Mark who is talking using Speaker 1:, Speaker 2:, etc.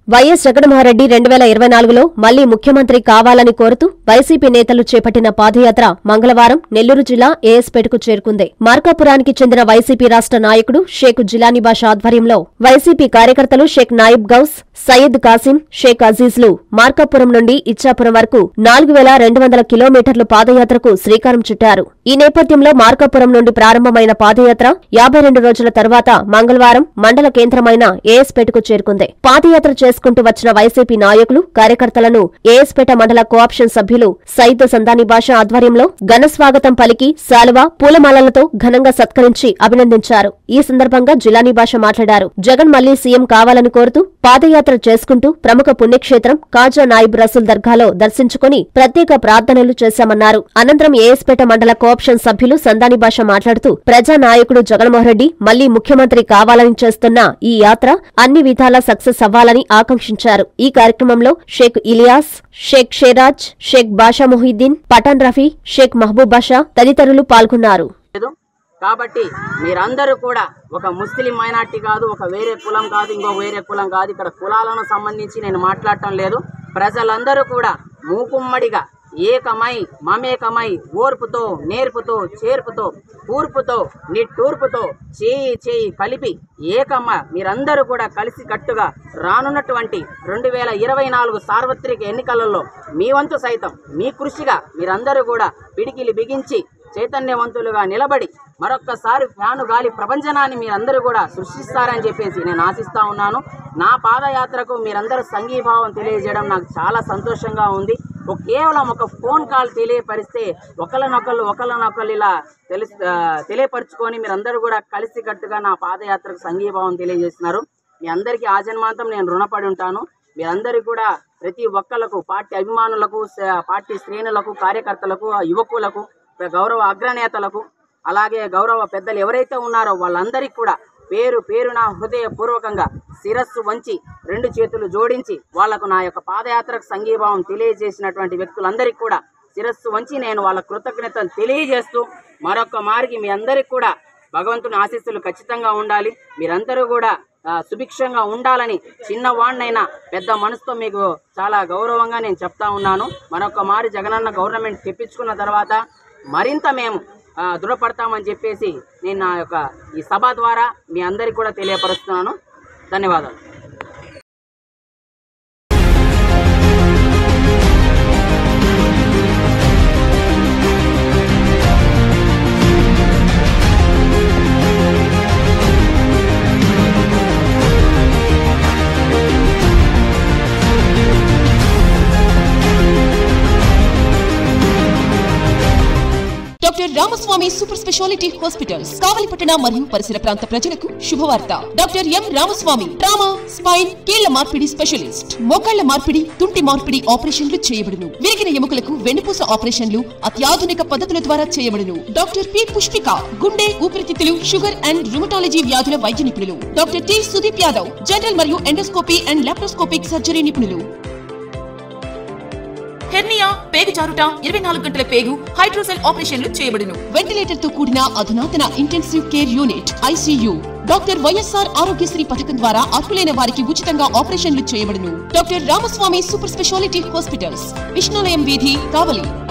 Speaker 1: YS Jaganmohan Reddy రెండు వేల ఇరవై నాలుగులో మళ్లీ ముఖ్యమంత్రి కావాలని కోరుతూ వైసీపీ నేతలు చేపట్టిన పాదయాత్ర మంగళవారం నెల్లూరు జిల్లా ఏఎస్పేటకు చేరుకుంది మార్కాపురానికి చెందిన వైసీపీ రాష్ట్ర నాయకుడు షేక్ జిలానీ బాషా ఆధ్వర్యంలో వైసీపీ కార్యకర్తలు షేక్ నాయిబ్ గౌస్ సయ్యద్ కాసిం షేక్ అజీజ్లు మార్కాపురం నుండి ఇచ్చాపురం వరకు నాలుగు వేల రెండు వందల కిలోమీటర్లు పాదయాత్రకు శ్రీకారం చుట్టారు ఈ నేపథ్యంలో మార్కాపురం నుండి ప్రారంభమైన పాదయాత్ర యాభై రెండు రోజుల తర్వాత మంగళవారం మండల కేంద్రమైన ఏఎస్పేటకు చేరుకుంది పాదయాత్ర చేసుకుంటూ వచ్చిన వైసీపీ నాయకులు కార్యకర్తలను ఏఎస్పేట మండల కోఆప్షన్ సభ్యులు సయ్యద్ సందాని బాషా ఆధ్వర్యంలో ఘన స్వాగతం పలికి శాలువా పూలమాలలతో ఘనంగా సత్కరించి అభినందించారు ఈ సందర్భంగా జిలానీ భాష మాట్లాడారు జగన్ మళ్లీ సీఎం కావాలని కోరుతూ పాదయాత్ర చేసుకుంటూ ప్రముఖ పుణ్యక్షేత్రం కాజా నాయిబ్ రసూల్ దర్గాలో దర్శించుకుని ప్రత్యేక ప్రార్థనలు చేశామన్నారు అనంతరం ఏఎస్పేట మండల కోఆప్షన్ సభ్యులు సందాని భాష మాట్లాడుతూ ప్రజా నాయకుడు జగన్మోహన్ రెడ్డి మళ్లీ ముఖ్యమంత్రి కావాలని చేస్తున్న ఈ యాత్ర అన్ని విధాలా సక్సెస్ అవ్వాలని ఆకాంక్షించారు ఈ కార్యక్రమంలో షేక్ ఇలియాస్ షేక్ షేరాజ్ షేక్ బాషా మొహిద్దీన్ పఠాన్ రఫీ షేక్ మహబూబ్ బాషా తదితరులు పాల్గొన్నారు
Speaker 2: లేదు కాబట్టి మీరందరూ కూడా ఒక ముస్లిం మైనార్టీ కాదు ఒక వేరే కులం కాదు ఇంకో వేరే కులం కాదు ఇక్కడ కులాలను సంబంధించి నేను మాట్లాడటం లేదు ప్రజలందరూ కూడా మూకుమ్మడిగా ఏకమై మమేకమై ఓర్పుతో నేర్పుతో చేర్పుతో కూర్పుతో నిట్టూర్పుతో చేయి చేయి కలిపి ఏకమ్మ మీరందరూ కూడా కలిసి కట్టుగా రానున్నటువంటి రెండు వేల ఇరవై నాలుగు సార్వత్రిక ఎన్నికలలో మీ వంతు సైతం మీ కృషిగా మీరందరూ కూడా పిడికిలి బిగించి చైతన్యవంతులుగా నిలబడి మరొక్కసారి ఫ్యాను గాలి ప్రపంచనాన్ని మీరందరూ కూడా సృష్టిస్తారని చెప్పేసి నేను ఆశిస్తా ఉన్నాను నా పాదయాత్రకు మీరందరూ సంఘీభావం తెలియజేయడం నాకు చాలా సంతోషంగా ఉంది ఒక కేవలం ఒక ఫోన్ కాల్ తెలియపరిస్తే ఒకళ్ళనొకళ్ళు ఒకళ్ళనొకళ్ళు ఇలా తెలి ఆ, తెలియపరుచుకొని మీరందరూ కూడా కలిసికట్టుగా నా పాదయాత్రకు సంఘీభావం తెలియజేస్తున్నారు మీ అందరికీ ఆజన్మాంతం నేను రుణపడి ఉంటాను మీరందరికీ కూడా ప్రతి ఒక్కళ్ళకు పార్టీ అభిమానులకు స- పార్టీ శ్రేణులకు కార్యకర్తలకు యువకులకు గౌరవ అగ్రనేతలకు అలాగే గౌరవ పెద్దలు ఎవరైతే ఉన్నారో వాళ్ళందరికీ కూడా పేరు పేరున హృదయపూర్వకంగా శిరస్సు వంచి రెండు చేతులు జోడించి వాళ్లకు నా యొక్క పాదయాత్రకు సంఘీభావం తెలియజేసినటువంటి వ్యక్తులందరికీ కూడా శిరస్సు వంచి నేను వాళ్ళ కృతజ్ఞతలు తెలియజేస్తూ మరొక మారికి మీ అందరికీ కూడా భగవంతుని ఆశీస్సులు ఖచ్చితంగా ఉండాలి మీరందరూ కూడా ఆ, సుభిక్షంగా ఉండాలని చిన్నవాడినైనా పెద్ద మనసుతో మీకు చాలా గౌరవంగా నేను చెప్తా ఉన్నాను మరొక మారి జగనన్న గవర్నమెంట్ తెప్పించుకున్న తర్వాత మరింత మేము ఆ, దృఢపడతామని చెప్పేసి నేను నా యొక్క ఈ సభ ద్వారా మీ అందరికీ కూడా తెలియపరుస్తున్నాను ధన్యవాదాలు
Speaker 3: doctor Ramaswamy super speciality hospitals కావలిపట్టణ మరియు పరిసర ప్రాంత ప్రజలకు శుభవార్త doctor M Ramaswamy trauma spine కీళ్ల మార్పిడి స్పెషలిస్ట్ మోకాళ్ల మార్పిడి తుంటి మార్పిడి ఆపరేషన్లు చేయబడును విరిగిన ఎముకలకు వెన్నుపూస ఆపరేషన్లు అత్యాధునిక పద్ధతుల ద్వారా చేయబడును డాక్టర్ పి పుష్పిక గుండె ఊపిరితిత్తులు షుగర్ అండ్ రుమటాలజీ వ్యాధుల వైద్య నిపుణులు doctor T Sudeep Yadav general మరియు ఎండోస్కోపీ అండ్ లాప్రోస్కోపిక్ సర్జరీ నిపుణులు హెర్నియా పేగు జారుట ఇరవై నాలుగు గంటల పేగు హైడ్రోసెల్ ఆపరేషన్లు చేయబడును వెంటిలేటర్ తో కూడిన అధునాతన intensive care unit ICU doctor YSR Aarogyasri పథకం ద్వారా అర్హులైన వారికి ఉచితంగా ఆపరేషన్లు చేయబడును doctor Ramaswamy super speciality hospitals Vishnulayam వీధి కావలి